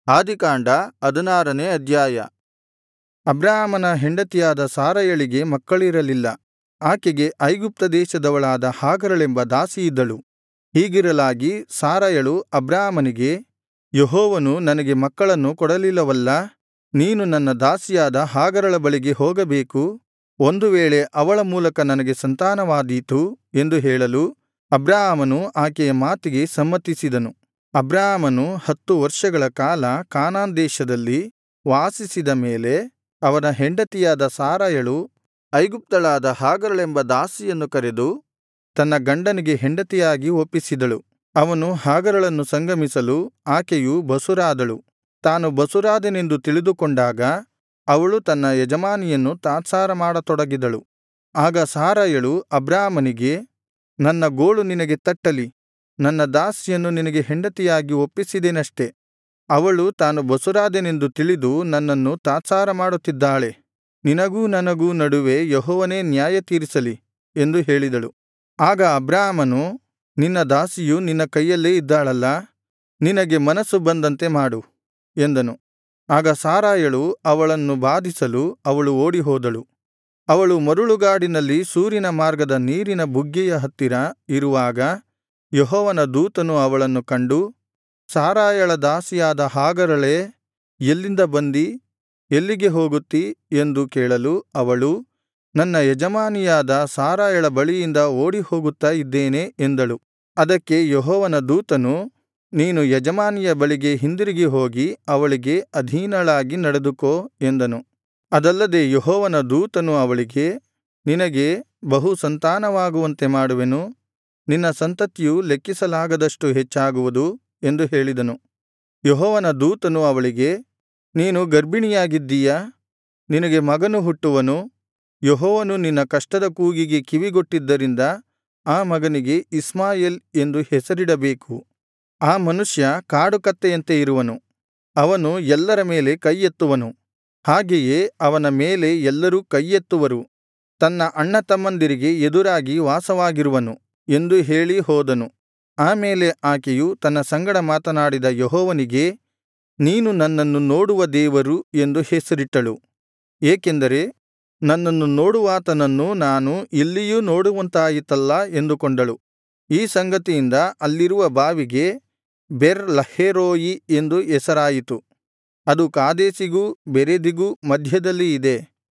ಆದಿಕಾಂಡ ಹದಿನಾರನೇ ಅಧ್ಯಾಯ ಅಬ್ರಾಮನ ಹೆಂಡತಿಯಾದ ಸಾರಯಳಿಗೆ ಮಕ್ಕಳಿರಲಿಲ್ಲ ಆಕೆಗೆ ಐಗುಪ್ತ ದೇಶದವಳಾದ ಹಾಗರಳೆಂಬ ದಾಸಿಯಿದ್ದಳು ಹೀಗಿರಲಾಗಿ ಸಾರಯಳು ಅಬ್ರಾಮನಿಗೆ ಯೆಹೋವನು ನನಗೆ ಮಕ್ಕಳನ್ನು ಕೊಡಲಿಲ್ಲವಲ್ಲಾ ನೀನು ನನ್ನ ದಾಸಿಯಾದ ಹಾಗರಳ ಬಳಿಗೆ ಹೋಗಬೇಕು ಒಂದು ವೇಳೆ ಅವಳ ಮೂಲಕ ನನಗೆ ಸಂತಾನವಾದೀತು ಎಂದು ಹೇಳಲು ಅಬ್ರಾಮನು ಆಕೆಯ ಮಾತಿಗೆ ಸಮ್ಮತಿಸಿದನು ಅಬ್ರಾಮನು ಹತ್ತು ವರ್ಷಗಳ ಕಾಲ ಕಾನಾನ್ ದೇಶದಲ್ಲಿ ವಾಸಿಸಿದ ಮೇಲೆ ಅವನ ಹೆಂಡತಿಯಾದ ಸಾರಯಳು ಐಗುಪ್ತಳಾದ ಹಾಗರಳೆಂಬ ದಾಸಿಯನ್ನು ಕರೆದು ತನ್ನ ಗಂಡನಿಗೆ ಹೆಂಡತಿಯಾಗಿ ಒಪ್ಪಿಸಿದಳು ಅವನು ಹಾಗರಳನ್ನು ಸಂಗಮಿಸಲು ಆಕೆಯು ಬಸುರಾದಳು ತಾನು ಬಸುರಾದೆನೆಂದು ತಿಳಿದುಕೊಂಡಾಗ ಅವಳು ತನ್ನ ಯಜಮಾನಿಯನ್ನು ತಾತ್ಸಾರ ಮಾಡತೊಡಗಿದಳು ಆಗ ಸಾರಯಳು ಅಬ್ರಾಮನಿಗೆ ನನ್ನ ಗೋಳು ನಿನಗೆ ತಟ್ಟಲಿ ನನ್ನ ದಾಸಿಯನ್ನು ನಿನಗೆ ಹೆಂಡತಿಯಾಗಿ ಒಪ್ಪಿಸಿದೆನಷ್ಟೆ ಅವಳು ತಾನು ಬಸುರಾದೆನೆಂದು ತಿಳಿದು ನನ್ನನ್ನು ತಾತ್ಸಾರ ಮಾಡುತ್ತಿದ್ದಾಳೆ ನಿನಗೂ ನನಗೂ ನಡುವೆ ಯೆಹೋವನೇ ನ್ಯಾಯತೀರಿಸಲಿ ಎಂದು ಹೇಳಿದಳು ಆಗ ಅಬ್ರಾಮನು ನಿನ್ನ ದಾಸಿಯು ನಿನ್ನ ಕೈಯಲ್ಲೇ ಇದ್ದಾಳಲ್ಲಾ ನಿನಗೆ ಮನಸ್ಸು ಬಂದಂತೆ ಮಾಡು ಎಂದನು ಆಗ ಸಾರಯಳು ಅವಳನ್ನು ಬಾಧಿಸಲು ಅವಳು ಓಡಿಹೋದಳು ಅವಳು ಮರಳುಗಾಡಿನಲ್ಲಿ ಸೂರಿನ ಮಾರ್ಗದ ನೀರಿನ ಬುಗ್ಗೆಯ ಹತ್ತಿರ ಇರುವಾಗ ಯೆಹೋವನ ದೂತನು ಅವಳನ್ನು ಕಂಡು ಸಾರಯಳ ದಾಸಿಯಾದ ಹಾಗರಳೇ ಎಲ್ಲಿಂದ ಬಂದಿ ಎಲ್ಲಿಗೆ ಹೋಗುತ್ತೀ ಎಂದು ಕೇಳಲು ಅವಳು ನನ್ನ ಯಜಮಾನಿಯಾದ ಸಾರಯಳ ಬಳಿಯಿಂದ ಓಡಿಹೋಗುತ್ತಾ ಇದ್ದೇನೆ ಎಂದಳು ಅದಕ್ಕೆ ಯೆಹೋವನ ದೂತನು ನೀನು ಯಜಮಾನಿಯ ಬಳಿಗೆ ಹಿಂದಿರುಗಿ ಹೋಗಿ ಅವಳಿಗೆ ಅಧೀನಳಾಗಿ ನಡೆದುಕೋ ಎಂದನು ಅದಲ್ಲದೆ ಯೆಹೋವನ ದೂತನು ಅವಳಿಗೆ ನಿನಗೆ ಬಹು ಸಂತಾನವಾಗುವಂತೆ ಮಾಡುವೆನು ನಿನ್ನ ಸಂತತಿಯು ಲೆಕ್ಕಿಸಲಾಗದಷ್ಟು ಹೆಚ್ಚಾಗುವುದು ಎಂದು ಹೇಳಿದನು ಯೆಹೋವನ ದೂತನು ಅವಳಿಗೆ ನೀನು ಗರ್ಭಿಣಿಯಾಗಿದ್ದೀಯಾ ನಿನಗೆ ಮಗನು ಹುಟ್ಟುವನು ಯೆಹೋವನು ನಿನ್ನ ಕಷ್ಟದ ಕೂಗಿಗೆ ಕಿವಿಗೊಟ್ಟಿದ್ದರಿಂದ ಆ ಮಗನಿಗೆ ಇಷ್ಮಾಯೇಲ್ ಎಂದು ಹೆಸರಿಡಬೇಕು ಆ ಮನುಷ್ಯ ಕಾಡುಕತ್ತೆಯಂತೆ ಇರುವನು ಅವನು ಎಲ್ಲರ ಮೇಲೆ ಕೈಯೆತ್ತುವನು ಹಾಗೆಯೇ ಅವನ ಮೇಲೆ ಎಲ್ಲರೂ ಕೈಯೆತ್ತುವರು ತನ್ನ ಅಣ್ಣತಮ್ಮಂದಿರಿಗೆ ಎದುರಾಗಿ ವಾಸವಾಗಿರುವನು ಎಂದು ಹೇಳಿ ಹೋದನು ಆಮೇಲೆ ಆಕೆಯು ತನ್ನ ಸಂಗಡ ಮಾತನಾಡಿದ ಯೆಹೋವನಿಗೆ ನೀನು ನನ್ನನ್ನು ನೋಡುವ ದೇವರು ಎಂದು ಹೆಸರಿಟ್ಟಳು ಏಕೆಂದರೆ ನನ್ನನ್ನು ನೋಡುವಾತನನ್ನು ನಾನು ಇಲ್ಲಿಯೂ ನೋಡುವಂತಾಯಿತಲ್ಲಾ ಎಂದುಕೊಂಡಳು ಈ ಸಂಗತಿಯಿಂದ ಅಲ್ಲಿರುವ ಬಾವಿಗೆ ಬೆರ್ ಲಹೈರೋಯಿ ಎಂದು ಹೆಸರಾಯಿತು ಅದು ಕಾದೇಶಿಗೂ ಬೆರೆದಿಗೂ ಮಧ್ಯದಲ್ಲಿ ಇದೆ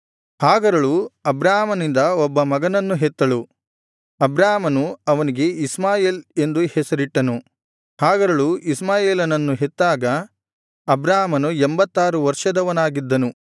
ಹಾಗರಳು ಅಬ್ರಾಮನಿಂದ ಒಬ್ಬ ಮಗನನ್ನು ಹೆತ್ತಳು ಅಬ್ರಾಮನು ಅವನಿಗೆ ಇಷ್ಮಾಯೇಲ್ ಎಂದು ಹೆಸರಿಟ್ಟನು ಹಾಗರಳು ಇಷ್ಮಾಯೇಲನನ್ನು ಹೆತ್ತಾಗ ಅಬ್ರಾಮನು ಎಂಬತ್ತಾರು ವರ್ಷದವನಾಗಿದ್ದನು